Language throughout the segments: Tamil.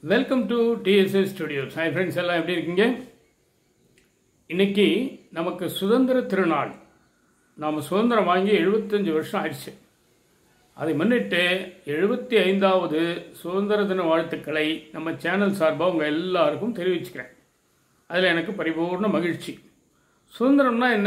welcome to DSS studios hi friends எல்லாம் எப்படி இருக்கீங்க இன்னைக்கு நமக்கு சுதந்திர திருநாள் நாம் சுதந்திரம் வாங்கி எழுபத்தஞ்சு வருஷம் ஆயிடுச்சு அதை முன்னிட்டு எழுபத்தி ஐந்தாவது சுதந்திர தின வாழ்த்துக்களை நம்ம சேனல் சார்பாக உங்கள் எல்லாருக்கும் தெரிவிச்சுக்கிறேன் அதில் எனக்கு பரிபூர்ண மகிழ்ச்சி சுதந்திரம்னா என்ன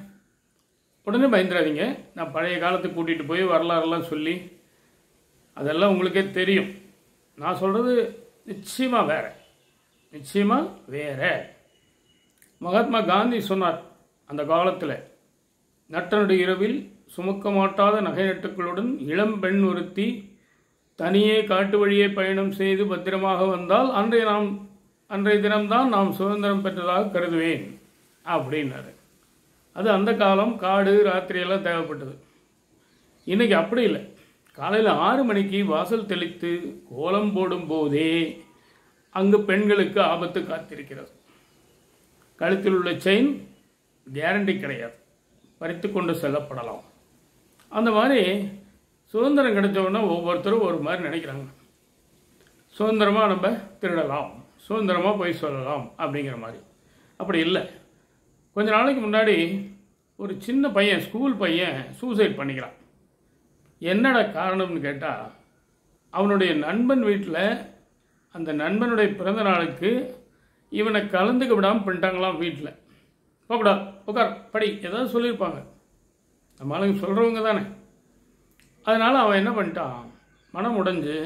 உடனே பயந்துடாதீங்க நான் பழைய காலத்துக்கு கூட்டிகிட்டு போய் வரலாறுலாம் சொல்லி அதெல்லாம் உங்களுக்கே தெரியும் நான் சொல்கிறது நிச்சயமாக வேற நிச்சயமாக வேற மகாத்மா காந்தி சொன்னார் அந்த காலத்தில் நட்டனடு இரவில் சுமக்க மாட்டாத நகை நட்டுக்களுடன் இளம் பெண் ஒருத்தி தனியே காட்டு வழியே பயணம் செய்து பத்திரமாக வந்தால் அன்றைய நாம் அன்றைய தினம்தான் நாம் சுதந்திரம் பெற்றதாக கருதுவேன் அப்படின்னாரு அது அந்த காலம் காடு ராத்திரி எல்லாம் தேவைப்பட்டது இன்னைக்கு அப்படி இல்லை காலையில் ஆறு மணிக்கு வாசல் தெளித்து கோலம் போடும் போதே அங்கு பெண்களுக்கு ஆபத்து காத்திருக்கிறது கழுத்தில் உள்ள செயின் கேரண்டி கிடையாது பறித்து கொண்டு செல்லப்படலாம் அந்த மாதிரி சுதந்திரம் கிடைச்ச உடனே ஒவ்வொருத்தரும் ஒரு மாதிரி நினைக்கிறாங்க சுதந்திரமாக நம்ம திருடலாம் சுதந்திரமாக போய் சொல்லலாம் அப்படிங்கிற மாதிரி அப்படி இல்லை கொஞ்ச நாளைக்கு முன்னாடி ஒரு சின்ன பையன் ஸ்கூல் பையன் சூசைட் பண்ணிக்கிறான் என்னடா காரணம்னு கேட்டால் அவனுடைய நண்பன் வீட்டில் அந்த நண்பனுடைய பிறந்த நாளுக்கு இவனை கலந்துக்க விடாமல் பண்ணிட்டாங்களாம் வீட்டில் போகக்கூடாது உட்கார் படி ஏதாவது சொல்லியிருப்பாங்க நம்ம ஆளுங்க சொல்கிறவங்க தானே அதனால் அவன் என்ன பண்ணிட்டான் மனம் உடைஞ்சு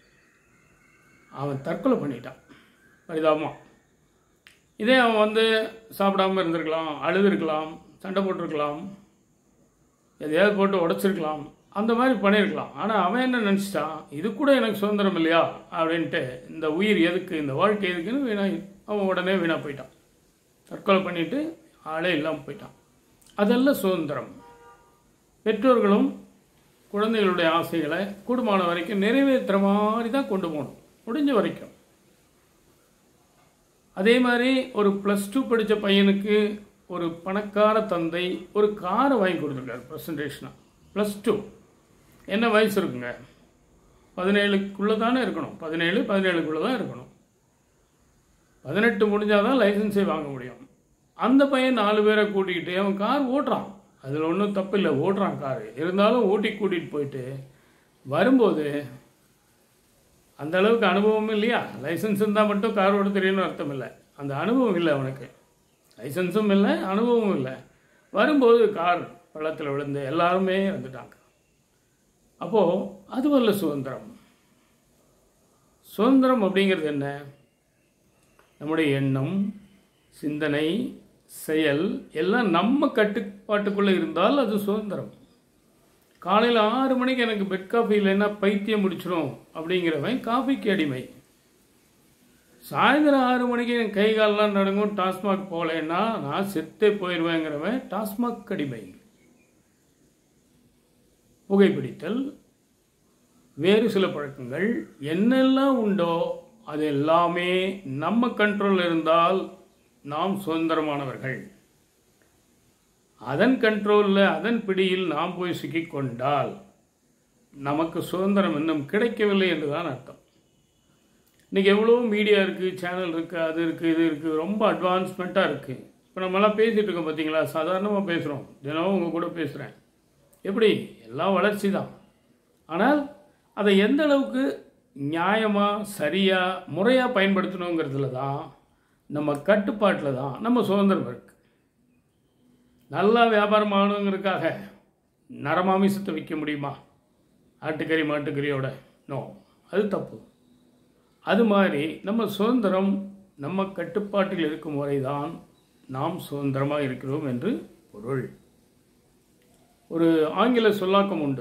அவன் தற்கொலை பண்ணிட்டான் பரிதாபமாக இதே அவன் வந்து சாப்பிடாம இருந்திருக்கலாம் அழுதுருக்கலாம் சண்டை போட்டிருக்கலாம் எதையாவது போட்டு உடச்சிருக்கலாம் அந்த மாதிரி பண்ணியிருக்கலாம் ஆனால் அவன் என்ன நினச்சிட்டான் இது கூட எனக்கு சுதந்திரம் இல்லையா அப்படின்ட்டு இந்த உயிர் எதுக்கு இந்த வாழ்க்கை எதுக்குன்னு வீணா அவன் உடனே வீணாக போயிட்டான் தற்கொலை பண்ணிட்டு ஆளே இல்லாமல் போயிட்டான் அதெல்லாம் சுதந்திரம் பெற்றோர்களும் குழந்தைகளுடைய ஆசைகளை கூடுமான வரைக்கும் நிறைவேற்றுற மாதிரி தான் கொண்டு போகணும் முடிஞ்ச வரைக்கும் அதே மாதிரி ஒரு ப்ளஸ் டூ படித்த பையனுக்கு ஒரு பணக்கார தந்தை ஒரு காரை வாங்கி கொடுத்துருக்காரு ப்ரெசன்டேஷனாக ப்ளஸ் டூ என்ன வயசு இருக்குங்க பதினேழுக்குள்ளே தானே இருக்கணும் பதினேழு பதினேழுக்குள்ளே தான் இருக்கணும் பதினெட்டு முடிஞ்சால் தான் லைசன்ஸே வாங்க முடியும் அந்த பையன் நாலு பேரை கூட்டிக்கிட்டு அவன் கார் ஓட்டுறான் அதில் ஒன்றும் தப்பு இல்லை ஓட்டுறான் கார் இருந்தாலும் ஊட்டி கூட்டிகிட்டு போயிட்டு வரும்போது அந்த அளவுக்கு அனுபவம் இல்லையா லைசன்ஸ் இருந்தால் மட்டும் கார் ஓட்ட தெரியணும்னு அர்த்தம் இல்லை அந்த அனுபவம் இல்லை அவனுக்கு லைசன்ஸும் இல்லை அனுபவமும் இல்லை வரும்போது கார் பள்ளத்தில் விழுந்து எல்லாருமே வந்துட்டாங்க அப்போது அதுவல்ல சுதந்திரம் சுதந்திரம் அப்படிங்கிறது என்ன நம்முடைய எண்ணம் சிந்தனை செயல் எல்லாம் நம்ம கட்டுப்பாட்டுக்குள்ளே இருந்தால் அது சுதந்திரம் காலையில் ஆறு மணிக்கு எனக்கு பெட் காஃபி இல்லைன்னா பைத்தியம் முடிச்சிடும் அப்படிங்கிறவன் காஃபிக்கு அடிமை சாயந்தரம் ஆறு மணிக்கு என் கை காலெலாம் நடங்கும் டாஸ்மாக் போகலைன்னா நான் செத்தே போயிடுவேங்கிறவன் டாஸ்மாக் அடிமை புகைப்பிடித்தல் வேறு சில பழக்கங்கள் என்னெல்லாம் உண்டோ அது எல்லாமே நம்ம கண்ட்ரோலில் இருந்தால் நாம் சுதந்திரமானவர்கள் அதன் கண்ட்ரோலில் அதன் பிடியில் நாம் போய் சிக்கிக்கொண்டால் நமக்கு சுதந்திரம் இன்னும் கிடைக்கவில்லை என்று தான் அர்த்தம் இன்றைக்கி எவ்வளோ மீடியா இருக்குது சேனல் இருக்குது அது இருக்குது இது இருக்குது ரொம்ப அட்வான்ஸ்மெண்ட்டாக இருக்குது இப்போ நம்மலாம் பேசிகிட்டு இருக்கோம் பார்த்தீங்களா சாதாரணமாக பேசுகிறோம் தினமும் உங்கள் கூட பேசுகிறேன் எப்படி எல்லாம் வளர்ச்சி தான் ஆனால் அதை எந்த அளவுக்கு நியாயமாக சரியாக முறையாக பயன்படுத்தணுங்கிறதுல தான் நம்ம கட்டுப்பாட்டில் தான் நம்ம சுதந்திரம் இருக்குது நல்லா வியாபாரம் ஆகணுங்கிறதுக்காக நரமாமிசத்தை விற்க முடியுமா ஆட்டுக்கறி மாட்டுக்கறியோட நோ அது தப்பு அது மாதிரி நம்ம சுதந்திரம் நம்ம கட்டுப்பாட்டில் இருக்கும் வரை தான் நாம் சுதந்திரமாக இருக்கிறோம் என்று பொருள் ஒரு ஆங்கில சொல்லாக்கம் உண்டு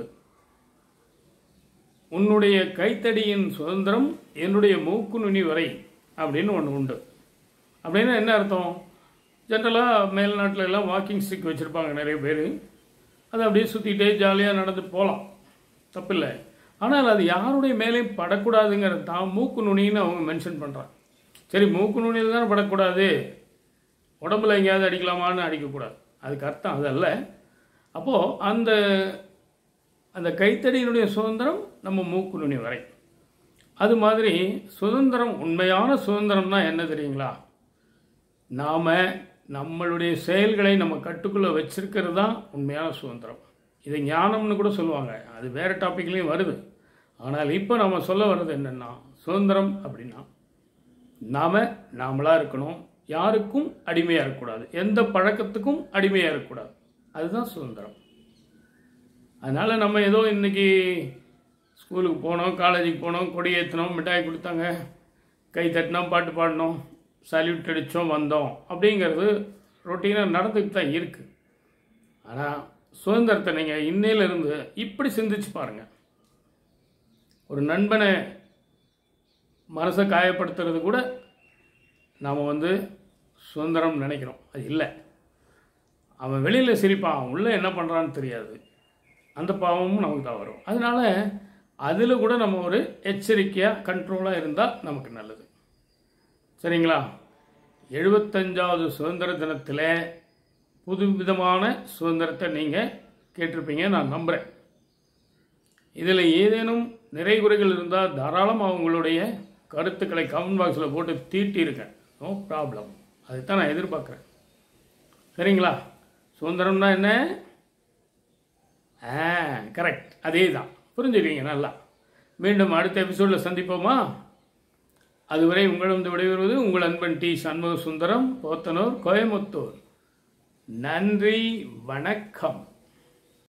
உன்னுடைய கைத்தடியின் சுதந்திரம் என்னுடைய மூக்கு நுனி வரை அப்படின்னு ஒன்று உண்டு அப்படின்னா என்ன அர்த்தம் ஜென்ரலாக மேல்நாட்டில் எல்லாம் வாக்கிங் ஸ்டிக் வச்சுருப்பாங்க நிறைய பேர் அதை அப்படியே சுற்றிக்கிட்டே ஜாலியாக நடந்து போகலாம் தப்பில்லை ஆனால் அது யாருடைய மேலேயும் படக்கூடாதுங்கிறது தான் மூக்கு நுனின்னு அவங்க மென்ஷன் பண்ணுறாங்க சரி மூக்கு நுனியில் தானே படக்கூடாது உடம்புல எங்கேயாவது அடிக்கலாமான்னு அடிக்கக்கூடாது அதுக்கு அர்த்தம் அதல்ல அப்போது அந்த அந்த கைத்தடியினுடைய சுதந்திரம் நம்ம மூக்கு நுனி வரை அது மாதிரி சுதந்திரம் உண்மையான சுதந்திரம்னா என்ன தெரியுங்களா நாம் நம்மளுடைய செயல்களை நம்ம கட்டுக்குள்ளே வச்சிருக்கிறது தான் உண்மையான சுதந்திரம் இது ஞானம்னு கூட சொல்லுவாங்க அது வேறு டாப்பிக்லேயும் வருது ஆனால் இப்போ நம்ம சொல்ல வர்றது என்னென்னா சுதந்திரம் அப்படின்னா நாம் நாமளாக இருக்கணும் யாருக்கும் அடிமையாக இருக்கக்கூடாது எந்த பழக்கத்துக்கும் அடிமையாக இருக்கக்கூடாது அதுதான் சுதந்திரம் அதனால் நம்ம ஏதோ இன்றைக்கி ஸ்கூலுக்கு போனோம் காலேஜுக்கு போனோம் கொடி ஏற்றினோம் மிட்டாய் கொடுத்தாங்க கை தட்டினோம் பாட்டு பாடினோம் சல்யூட் அடித்தோம் வந்தோம் அப்படிங்கிறது ரொட்டீனாக நடந்துக்கிட்டு தான் இருக்குது ஆனால் சுதந்திரத்தை நீங்கள் இன்னையிலிருந்து இப்படி சிந்திச்சு பாருங்கள் ஒரு நண்பனை மனசை காயப்படுத்துறது கூட நாம் வந்து சுதந்திரம் நினைக்கிறோம் அது இல்லை அவன் வெளியில் சிரிப்பான் அவன் உள்ளே என்ன பண்ணுறான்னு தெரியாது அந்த பாவமும் நமக்கு தான் வரும் அதனால அதில் கூட நம்ம ஒரு எச்சரிக்கையாக கண்ட்ரோலாக இருந்தால் நமக்கு நல்லது சரிங்களா எழுபத்தஞ்சாவது சுதந்திர தினத்தில் புது விதமான சுதந்திரத்தை நீங்கள் கேட்டிருப்பீங்க நான் நம்புகிறேன் இதில் ஏதேனும் நிறை குறைகள் இருந்தால் தாராளமாக உங்களுடைய கருத்துக்களை கமெண்ட் பாக்ஸில் போட்டு தீட்டியிருக்கேன் நோ ப்ராப்ளம் அதுதான் நான் எதிர்பார்க்குறேன் சரிங்களா சுதந்திரம்னா என்ன ஆ கரெக்ட் அதே தான் புரிஞ்சுக்கிறீங்க நல்லா மீண்டும் அடுத்த எபிசோடில் சந்திப்போமா அதுவரை உங்களிடம் விடைபெறுவது உங்கள் அன்பன் டி சண்முக சுந்தரம் போத்தனூர் கோயமுத்தூர் நன்றி வணக்கம்